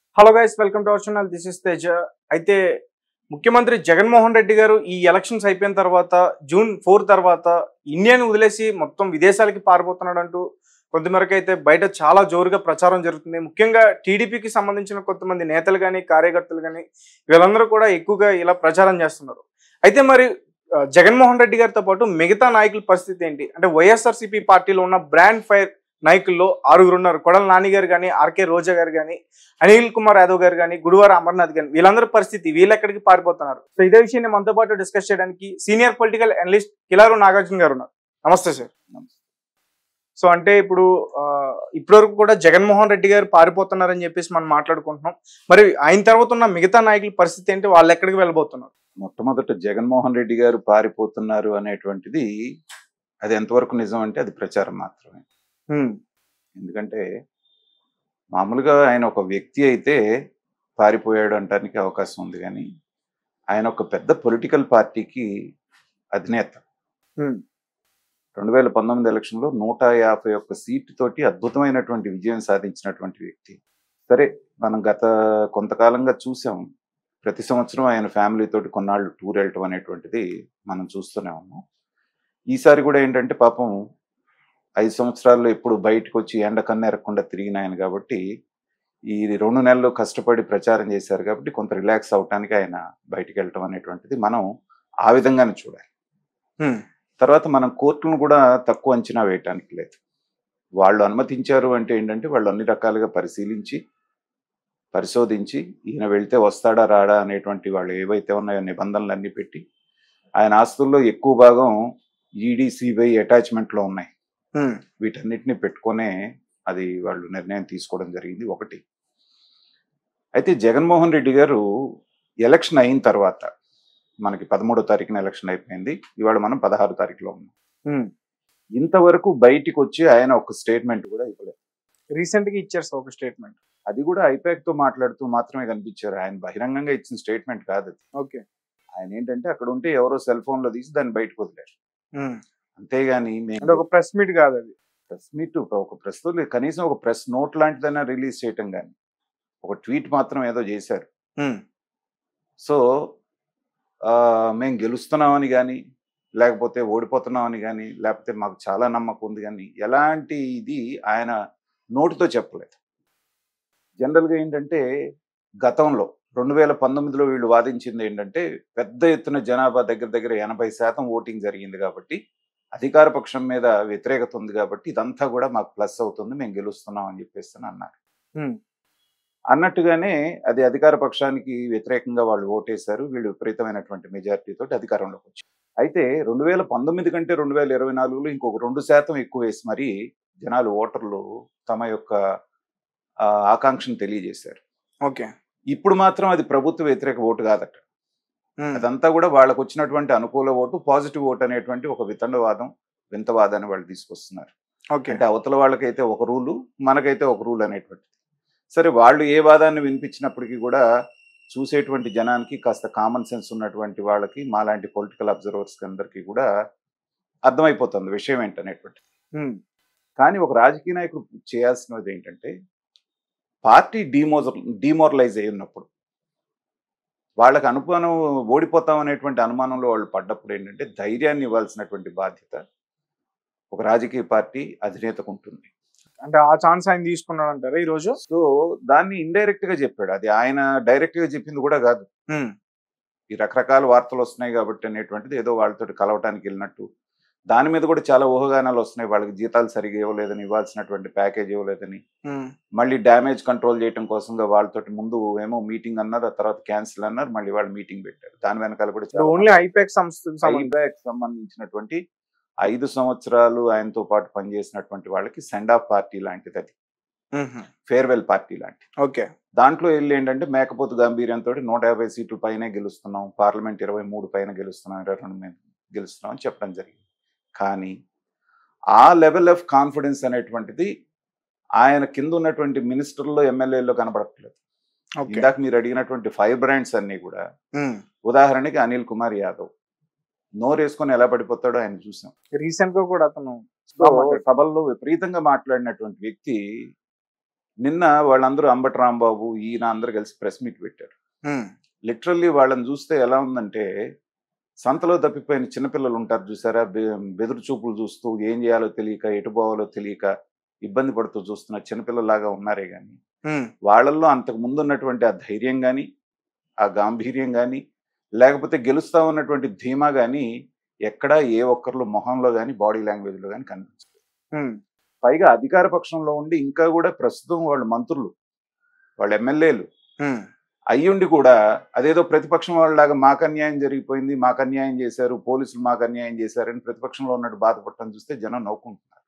Hello guys welcome to our channel this is Teja అయితే ముఖ్యమంత్రి జగన్మోహన్ రెడ్డి గారు ఈ ఎలక్షన్స్ అయిపోయిన తర్వాత జూన్ ఫోర్ తర్వాత ఇండియాని వదిలేసి మొత్తం విదేశాలకి పారిపోతున్నాడు అంటూ కొంతమేరకు అయితే బయట చాలా జోరుగా ప్రచారం జరుగుతుంది ముఖ్యంగా టీడీపీకి సంబంధించిన కొంతమంది నేతలు కానీ కార్యకర్తలు కానీ వీళ్ళందరూ కూడా ఎక్కువగా ఇలా ప్రచారం చేస్తున్నారు అయితే మరి ఆ, జగన్మోహన్ రెడ్డి గారితో పాటు మిగతా నాయకుల పరిస్థితి ఏంటి అంటే వైఎస్ఆర్సీపీ పార్టీలో ఉన్న బ్రాండ్ ఫైర్ నాయకుల్లో ఆరుగురు ఉన్నారు కొడల నాని గారు కానీ ఆర్కే రోజా గారు కానీ అనిల్ కుమార్ యాదవ్ గారు కానీ గుడివార అమర్నాథ్ గాని వీళ్ళందరి పరిస్థితి వీళ్ళు ఎక్కడికి పారిపోతున్నారు సో ఇదే విషయాన్ని మనతో పాటు డిస్కస్ చేయడానికి senior political analyst Kilaru Nagarjuna garu ఉన్నారు నమస్తే సార్ సో అంటే ఇప్పుడు ఆ, ఇప్పటివరకు కూడా జగన్మోహన్ రెడ్డి గారు పారిపోతున్నారని చెప్పేసి మనం మాట్లాడుకుంటున్నాం మరి ఆయన తర్వాత ఉన్న మిగతా నాయకుల పరిస్థితి ఏంటి వాళ్ళు ఎక్కడికి వెళ్ళబోతున్నారు మొట్టమొదట జగన్మోహన్ రెడ్డి గారు పారిపోతున్నారు అనేటువంటిది అది ఎంతవరకు నిజం అంటే అది ప్రచారం మాత్రమే హ్మ్, ఎందుకంటే మామూలుగా ఆయన ఒక వ్యక్తి అయితే పారిపోయాడు అంటానికి అవకాశం ఉంది కానీ ఆయన ఒక పెద్ద పొలిటికల్ పార్టీకి అధినేత హ్మ్, రెండు వేల పంతొమ్మిది ఎలక్షన్లో నూట యాభై ఒక్క సీటు తోటి అద్భుతమైనటువంటి విజయం సాధించినటువంటి వ్యక్తి సరే మనం గత కొంతకాలంగా చూసాం ప్రతి సంవత్సరం ఆయన ఫ్యామిలీ తోటి కొన్నాళ్ళు టూర్ వెళ్ళటం అనేటువంటిది మనం చూస్తూనే ఉన్నాం ఈసారి కూడా ఏంటంటే పాపం ఐదు సంవత్సరాల్లో ఎప్పుడు బయటకు వచ్చి ఎండ కన్నెరకుండా తిరిగిన ఆయన కాబట్టి ఈ రెండు నెలలు కష్టపడి ప్రచారం చేశారు కాబట్టి కొంత రిలాక్స్ అవటానికి ఆయన బయటికి వెళ్ళటం అనేటువంటిది మనం ఆ విధంగానే చూడాలి హ్మ్, తర్వాత మనం కోర్టులను కూడా తక్కువ అంచనా వేయటానికి లేదు వాళ్ళు అనుమతించారు అంటే ఏంటంటే వాళ్ళు అన్ని రకాలుగా పరిశీలించి పరిశోధించి ఈయన వెళ్తే వస్తాడా రాడా అనేటువంటి వాళ్ళు ఏవైతే ఉన్నాయో నిబంధనలు అన్ని పెట్టి ఆయన ఆస్తుల్లో ఎక్కువ భాగం ఈడీ సిబిఐ అటాచ్మెంట్లో ఉన్నాయి హ్మ్, వీటన్నిటిని పెట్టుకొనే అది వాళ్ళు నిర్ణయం తీసుకోవడం జరిగింది ఒకటి అయితే జగన్మోహన్ రెడ్డి గారు ఎలక్షన్ అయిన తర్వాత మనకి పదమూడో తారీఖున ఎలక్షన్ అయిపోయింది ఇవాళ మనం పదహారు తారీఖులో ఉన్నాం హ్మ్. ఇంతవరకు బయటికి వచ్చి ఆయన ఒక స్టేట్మెంట్ కూడా ఇవ్వలేదు రీసెంట్ గా ఇచ్చారు సార్ ఒక స్టేట్మెంట్ అది కూడా ఐపాక్ తో మాట్లాడుతూ మాత్రమే కనిపించారు ఆయన బహిరంగంగా ఇచ్చిన స్టేట్మెంట్ కాదు అది ఓకే ఆయన ఏంటంటే అక్కడ ఉంటే ఎవరో సెల్ ఫోన్ లో తీసి దాన్ని బయటకు వదిలేరు హ్మ్. అంతేగాని అంటే మేము ఒక ప్రెస్ మీట్ కాదు అది ప్రెస్ మీట్ ఒక ప్రెస్ కనీసం ఒక ప్రెస్ నోట్ లాంటిదైనా రిలీజ్ చేయటం కానీ ఒక ట్వీట్ మాత్రం ఏదో చేశారు హ్మ్, సో ఆ, మేము గెలుస్తున్నామని కానీ లేకపోతే ఓడిపోతున్నామని కానీ లేకపోతే మాకు చాలా నమ్మకం ఉంది కానీ ఎలాంటి ఇది ఆయన నోటితో చెప్పలేదు జనరల్గా ఏంటంటే గతంలో రెండు వేల పంతొమ్మిదిలో వీళ్ళు వాదించింది ఏంటంటే పెద్ద ఎత్తున జనాభా దగ్గర దగ్గర ఎనభై శాతం ఓటింగ్ జరిగింది కాబట్టి అధికార పక్షం మీద వ్యతిరేకత ఉంది కాబట్టి ఇదంతా కూడా మాకు ప్లస్ అవుతుంది మేము గెలుస్తున్నాం అని చెప్పేసి అని అన్నారు హ్మ్, అన్నట్టుగానే అది అధికార పక్షానికి వ్యతిరేకంగా వాళ్ళు ఓటేశారు వీళ్ళు విపరీతమైనటువంటి మెజారిటీ తోటి అధికారంలోకి వచ్చారు అయితే రెండు వేల పంతొమ్మిది కంటే రెండు వేల ఇరవై నాలుగులో ఇంకొక రెండు శాతం ఎక్కువ వేసి మరి జనాలు ఓటర్లు తమ యొక్క ఆ, ఆకాంక్షను తెలియజేశారు ఓకే ఇప్పుడు మాత్రం అది ప్రభుత్వ వ్యతిరేక ఓటు కాదట హ్మ్, అదంతా కూడా వాళ్ళకు వచ్చినటువంటి అనుకూల ఓటు పాజిటివ్ ఓటు అనేటువంటి ఒక వితండవాదం వింతవాదాన్ని వాళ్ళు తీసుకొస్తున్నారు ఓకే అంటే అవతల వాళ్ళకైతే ఒక రూలు మనకైతే ఒక రూల్ అనేటువంటిది సరే వాళ్ళు ఏ వాదాన్ని వినిపించినప్పటికీ కూడా చూసేటువంటి జనానికి కాస్త కామన్ సెన్స్ ఉన్నటువంటి వాళ్ళకి మాలాంటి పొలిటికల్ అబ్జర్వర్స్ అందరికీ కూడా అర్థమైపోతుంది విషయం ఏంటనేటువంటి హ్మ్, కానీ ఒక రాజకీయ నాయకుడు చేయాల్సినది ఏంటంటే పార్టీ డిమోజర్ డిమోరలైజ్ అయి ఉన్నప్పుడు వాళ్ళకి అనుమానం ఓడిపోతాం అనేటువంటి అనుమానంలో వాళ్ళు పడ్డప్పుడు ఏంటంటే ధైర్యాన్ని ఇవ్వాల్సినటువంటి బాధ్యత ఒక రాజకీయ పార్టీ అధినేతకు ఉంటుంది అంటే ఆ ఛాన్స్ ఆయన తీసుకున్నాడు అంటారా ఈ రోజు సో దాన్ని ఇండైరెక్ట్ గా చెప్పాడు అది ఆయన డైరెక్ట్ గా చెప్పింది కూడా కాదు హ్మ్, ఈ రకరకాల వార్తలు వస్తున్నాయి కాబట్టి అనేటువంటిది ఏదో వాళ్ళతో కలవటానికి వెళ్ళినట్టు దాని మీద కూడా చాలా ఊహగానాలు వస్తున్నాయి వాళ్ళకి జీతాలు సరిగా ఇవ్వలేదని ఇవ్వాల్సినటువంటి ప్యాకేజ్ ఇవ్వలేదని హ్మ్, మళ్ళీ డ్యామేజ్ కంట్రోల్ చేయడం కోసంగా వాళ్ళతోటి ముందు ఏమో మీటింగ్ అన్నారు ఆ తర్వాత క్యాన్సిల్ అన్నారు మళ్ళీ వాళ్ళు మీటింగ్ పెట్టారు దాని వెనకాల కూడా చాలా ఓన్లీ ఐపాక్ సంస్థకు సంబంధించి ఐబ్యాక్ సంబంధించినటువంటి ఐదు సంవత్సరాలు ఆయనతో పాటు పనిచేసినటువంటి వాళ్ళకి సెండ్ ఆఫ్ పార్టీ లాంటిది అది హ్మ్, ఫేర్వెల్ పార్టీ లాంటిది ఓకే దాంట్లో వెళ్ళి ఏంటంటే మేకపోతు గాంభీర్యంతో నూట యాభై సీట్ల పైనే గెలుస్తున్నాం పార్లమెంట్ ఇరవై మూడు పైన గెలుస్తున్నాం ఇరవై రెండు మీద గెలుస్తున్నాం అని చెప్పడం జరిగింది కానీ ఆ లెవెల్ ఆఫ్ కాన్ఫిడెన్స్ అనేటువంటిది ఆయన కింద ఉన్నటువంటి మినిస్టర్లో ఎమ్మెల్యేలో కనబడట్లేదు ఓకే ఇందాక మీరు అడిగినటువంటి ఫైవ్ బ్రాండ్స్ అన్ని కూడా హ్మ్, ఉదాహరణకి అనిల్ కుమార్ యాదవ్ నోరు వేసుకొని ఎలా పడిపోతాడో ఆయన చూసాం రీసెంట్ గా కూడా అతను సో సభల్లో విపరీతంగా మాట్లాడినటువంటి వ్యక్తి నిన్న వాళ్ళందరూ అంబటి రాంబాబు ఈయన అందరూ కలిసి ప్రెస్ మీట్ పెట్టారు లిటరల్లీ వాళ్ళని చూస్తే ఎలా ఉందంటే సంతలో తప్పిపోయిన చిన్నపిల్లలు ఉంటారు చూసారా బె- బెదురు చూపులు చూస్తూ ఏం చేయాలో తెలియక ఎటు పోవాలో తెలియక ఇబ్బంది పడుతూ చూస్తున్న చిన్నపిల్లలాగా ఉన్నారే కానీ వాళ్ళల్లో అంతకు ముందు ఉన్నటువంటి ఆ ధైర్యం కానీ ఆ గాంభీర్యం కానీ లేకపోతే గెలుస్తా ఉన్నటువంటి ధీమా కానీ ఎక్కడా ఏ ఒక్కరిలో మొహంలో కానీ బాడీ లాంగ్వేజ్లో కానీ కనిపించదు పైగా అధికార పక్షంలో ఉండి ఇంకా కూడా ప్రస్తుతం వాళ్ళు మంత్రులు వాళ్ళ ఎమ్మెల్యేలు అయ్యుండి కూడా అదేదో ప్రతిపక్షం వాళ్ళలాగా మాకు అన్యాయం జరిగిపోయింది మాకు అన్యాయం చేశారు పోలీసులు మాకు అన్యాయం చేశారని ప్రతిపక్షంలో ఉన్నట్టు బాధపడటం చూస్తే జనం నవ్వుకుంటున్నారు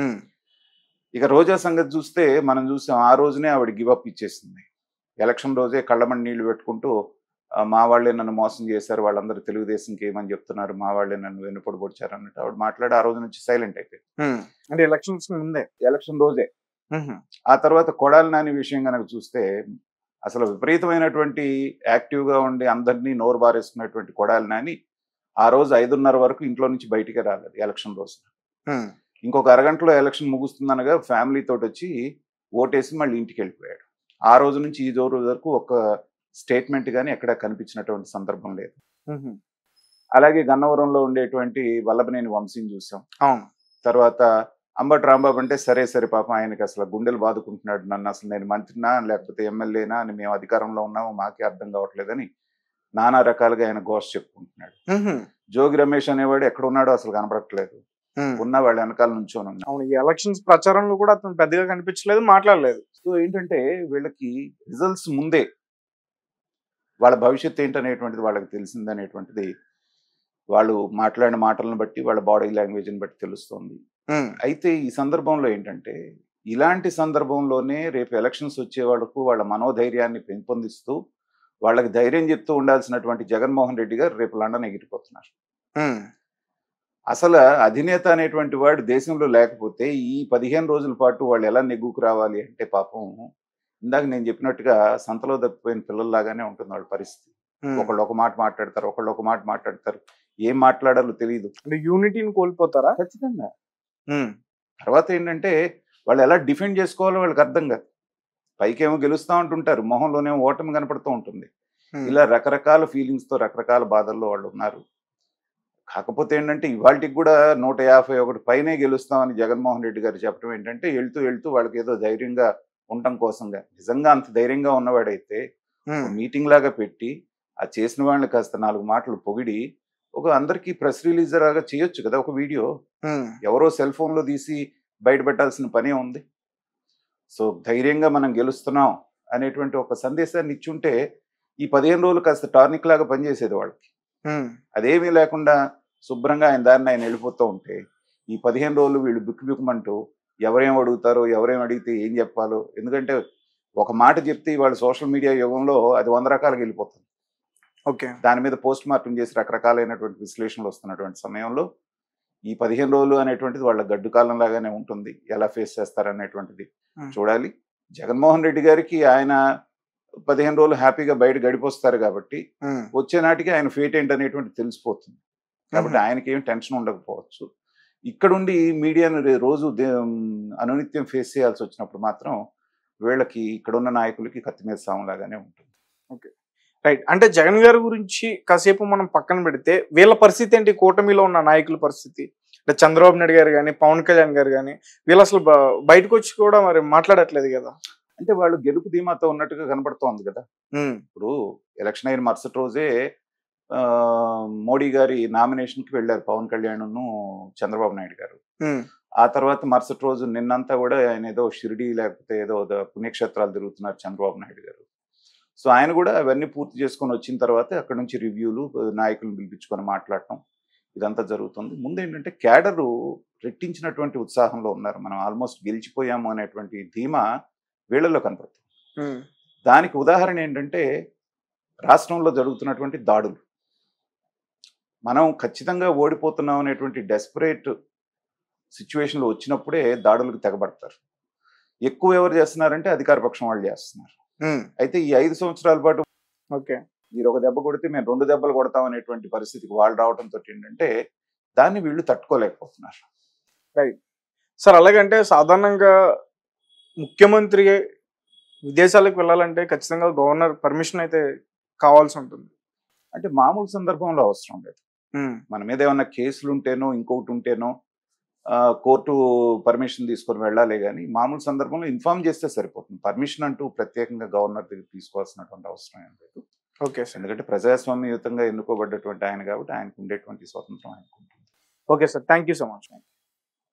ఇక రోజా సంగతి చూస్తే మనం చూసాం ఆ రోజునే ఆవిడ గివప్ ఇచ్చేసింది ఎలక్షన్ రోజే కళ్ళమని నీళ్లు పెట్టుకుంటూ "ఆ, మా వాళ్ళే నన్ను మోసం చేశారు వాళ్ళందరూ తెలుగుదేశంకి ఏమని చెప్తున్నారు మా వాళ్ళే నన్ను వెన్నుపొడి పొడిచారు అన్నట్టు ఆవిడ మాట్లాడి ఆ రోజు నుంచి సైలెంట్ అయిపోయింది అంటే ఎలక్షన్స్ ముందే ఎలక్షన్ రోజే ఆ తర్వాత కొడాలి నాని విషయం కనుక చూస్తే అసలు విపరీతమైనటువంటి యాక్టివ్గా ఉండి అందరినీ నోరు బారేసుకున్నటువంటి కొడాలి నాని ఆ రోజు ఐదున్నర వరకు ఇంట్లో నుంచి బయటికే రాలేదు ఎలక్షన్ రోజు ఇంకొక అరగంటలో ఎలక్షన్ ముగుస్తుందనగా ఫ్యామిలీ తోటి వచ్చి ఓటేసి మళ్ళీ ఇంటికి వెళ్ళిపోయాడు ఆ రోజు నుంచి ఈ రోజు వరకు ఒక స్టేట్మెంట్ కానీ ఎక్కడ కనిపించినటువంటి సందర్భం లేదు అలాగే గన్నవరంలో ఉండేటువంటి వల్లభనేని వంశీని చూసాం అవును తర్వాత అంబటి రాంబాబు అంటే సరే సరే పాపం ఆయనకి అసలు గుండెలు బాదుకుంటున్నాడు నన్ను అసలు నేను మంత్రినా లేకపోతే ఎమ్మెల్యేనా అని మేము అధికారంలో ఉన్నామో మాకే అర్థం కావట్లేదని నానా రకాలుగా ఆయన ఘోష చెప్పుకుంటున్నాడు జోగి రమేష్ అనేవాడు ఎక్కడ ఉన్నాడో అసలు కనపడట్లేదు ఉన్న వాళ్ళ వెనకాల నుంచొని ఉన్నాడు అవును ఈ ఎలక్షన్స్ ప్రచారంలో కూడా అతను పెద్దగా కనిపించలేదు మాట్లాడలేదు సో ఏంటంటే వీళ్ళకి రిజల్ట్స్ ముందే వాళ్ళ భవిష్యత్తు ఏంటనేటువంటిది వాళ్ళకి తెలిసిందనేటువంటిది వాళ్ళు మాట్లాడిన మాటలను బట్టి వాళ్ళ బాడీ లాంగ్వేజ్ని బట్టి తెలుస్తుంది అయితే ఈ సందర్భంలో ఏంటంటే ఇలాంటి సందర్భంలోనే రేపు ఎలక్షన్స్ వచ్చే వాళ్ళకు వాళ్ళ మనోధైర్యాన్ని పెంపొందిస్తూ వాళ్ళకి ధైర్యం చెప్తూ ఉండాల్సినటువంటి జగన్మోహన్ రెడ్డి గారు రేపు లండన్ ఎగిరిపోతున్నారు అసలు అధినేత అనేటువంటి వాడు దేశంలో లేకపోతే ఈ పదిహేను రోజుల పాటు వాళ్ళు ఎలా నెగ్గుకు రావాలి అంటే పాపం ఇందాక నేను చెప్పినట్టుగా సంతలో తప్పిపోయిన పిల్లల్లాగానే ఉంటుంది వాళ్ళ పరిస్థితి ఒకళ్ళు ఒక మాట మాట్లాడతారు ఒకళ్ళు ఒక మాట మాట్లాడతారు ఏం మాట్లాడాలో తెలియదు అంటే యూనిటీని కోల్పోతారా ఖచ్చితంగా తర్వాత ఏంటంటే వాళ్ళు ఎలా డిఫెండ్ చేసుకోవాలో వాళ్ళకి అర్థం కాదు పైకేమో గెలుస్తూ ఉంటుంటారు మొహంలోనేమో ఓటమి కనపడుతూ ఉంటుంది ఇలా రకరకాల ఫీలింగ్స్తో రకరకాల బాధల్లో వాళ్ళు ఉన్నారు కాకపోతే ఏంటంటే ఇవాళకి కూడా నూట యాభై ఒకటి పైనే గెలుస్తామని జగన్మోహన్ రెడ్డి గారు చెప్పడం ఏంటంటే వెళ్తూ వెళ్తూ వాళ్ళకి ఏదో ధైర్యంగా ఉండటం కోసంగా నిజంగా అంత ధైర్యంగా ఉన్నవాడైతే ఒక మీటింగ్ లాగా పెట్టి ఆ చేసిన వాళ్ళని కాస్త నాలుగు మాటలు పొగిడి ఒక అందరికీ ప్రెస్ రిలీజ్ లాగా చేయొచ్చు కదా ఒక వీడియో ఎవరో సెల్ ఫోన్లో తీసి బయట పెట్టాల్సిన పనే ఉంది సో ధైర్యంగా మనం గెలుస్తున్నాం అనేటువంటి ఒక సందేశాన్ని ఇచ్చుంటే ఈ పదిహేను రోజులు కాస్త టార్నిక్ లాగా పనిచేసేది వాళ్ళకి అదేమీ లేకుండా శుభ్రంగా ఆయన దారిని ఆయన వెళ్ళిపోతూ ఉంటే ఈ పదిహేను రోజులు వీళ్ళు బిక్కు బిక్కుమంటూ ఎవరేం అడుగుతారో ఎవరేం అడిగితే ఏం చెప్పాలో ఎందుకంటే ఒక మాట చెప్తే ఇవాళ సోషల్ మీడియా యుగంలో అది వంద రకాలుగా వెళ్ళిపోతుంది ఓకే దాని మీద పోస్ట్ మార్టం చేసి రకరకాలైనటువంటి విశ్లేషణలు వస్తున్నటువంటి సమయంలో ఈ పదిహేను రోజులు అనేటువంటిది వాళ్ళ గడ్డు కాలం లాగానే ఉంటుంది ఎలా ఫేస్ చేస్తారనేటువంటిది Hmm. చూడాలి జగన్మోహన్ రెడ్డి గారికి ఆయన పదిహేను రోజులు హ్యాపీగా బయట గడిపొస్తారు కాబట్టి వచ్చే నాటికి ఆయన ఫేట్ ఏంటనేటువంటి తెలిసిపోతుంది కాబట్టి ఆయనకి ఏం టెన్షన్ ఉండకపోవచ్చు ఇక్కడుండి మీడియాను రే- రోజు దే- అనునిత్యం ఫేస్ చేయాల్సి వచ్చినప్పుడు మాత్రం వీళ్ళకి ఇక్కడున్న నాయకులకి కత్తి మీద సాములాగానే ఉంటుంది రైట్ అంటే జగన్ గారి గురించి కాసేపు మనం పక్కన పెడితే వీళ్ళ పరిస్థితి ఏంటి కూటమిలో ఉన్న నాయకుల పరిస్థితి అంటే చంద్రబాబు నాయుడు గారు కానీ పవన్ కళ్యాణ్ గారు కానీ వీళ్ళు అసలు బ- బయటకు వచ్చి కూడా మరి మాట్లాడట్లేదు కదా అంటే వాళ్ళు గెలుపు ధీమాతో ఉన్నట్టుగా కనబడుతోంది కదా ఇప్పుడు ఎలక్షన్ అయిన మరుసటి రోజే ఆ, మోడీ గారి నామినేషన్కి వెళ్ళారు పవన్ కళ్యాణ్ను చంద్రబాబు నాయుడు గారు ఆ తర్వాత మరుసటి రోజు నిన్నంతా కూడా ఆయన ఏదో షిరిడి లేకపోతే ఏదో ద- పుణ్యక్షేత్రాలు తిరుగుతున్నారు చంద్రబాబు నాయుడు గారు సో ఆయన కూడా అవన్నీ పూర్తి చేసుకొని వచ్చిన తర్వాత అక్కడ నుంచి రివ్యూలు నాయకులను పిలిపించుకొని మాట్లాడటం ఇదంతా జరుగుతుంది ముందు ఏంటంటే క్యాడరు రెట్టించినటువంటి ఉత్సాహంలో ఉన్నారు మనం ఆల్మోస్ట్ గెలిచిపోయాము అనేటువంటి ధీమా వీళ్ళలో కనపడుతుంది దానికి ఉదాహరణ ఏంటంటే రాష్ట్రంలో జరుగుతున్నటువంటి దాడులు మనం ఖచ్చితంగా ఓడిపోతున్నాం అనేటువంటి డెస్పరేట్ సిచ్యువేషన్లో వచ్చినప్పుడే దాడులకు తెగబడతారు ఎక్కువ ఎవరు చేస్తున్నారంటే అధికార పక్షం వాళ్ళు చేస్తున్నారు అయితే ఈ ఐదు సంవత్సరాల పాటు ఓకే మీరు ఒక దెబ్బ కొడితే మేము రెండు దెబ్బలు కొడతాం అనేటువంటి పరిస్థితికి వాళ్ళు రావడంతో ఏంటంటే దాన్ని వీళ్ళు తట్టుకోలేకపోతున్నారు సార్ అలాగంటే సాధారణంగా ముఖ్యమంత్రి విదేశాలకు వెళ్ళాలంటే ఖచ్చితంగా గవర్నర్ పర్మిషన్ అయితే కావాల్సి ఉంటుంది అంటే మామూలు సందర్భంలో అవసరం లేదు ఉమ్, మన మీద ఏమన్నా కేసులు ఉంటేనో ఇంకొకటి ఉంటేనో ఆ, కోర్టు పర్మిషన్ తీసుకొని వెళ్ళాలి కానీ మామూలు సందర్భంలో ఇన్ఫార్మ్ చేస్తే సరిపోతుంది పర్మిషన్ అంటూ ప్రత్యేకంగా గవర్నర్ దగ్గర తీసుకోవాల్సినటువంటి అవసరం ఏం లేదు ఓకే సార్ ఎందుకంటే ప్రజాస్వామ్యయుతంగా ఎన్నుకోబడ్డటువంటి ఆయన కాబట్టి ఆయనకు ఉండేటువంటి స్వతంత్రం ఆయనకు ఉంటుంది okay sir thank you so much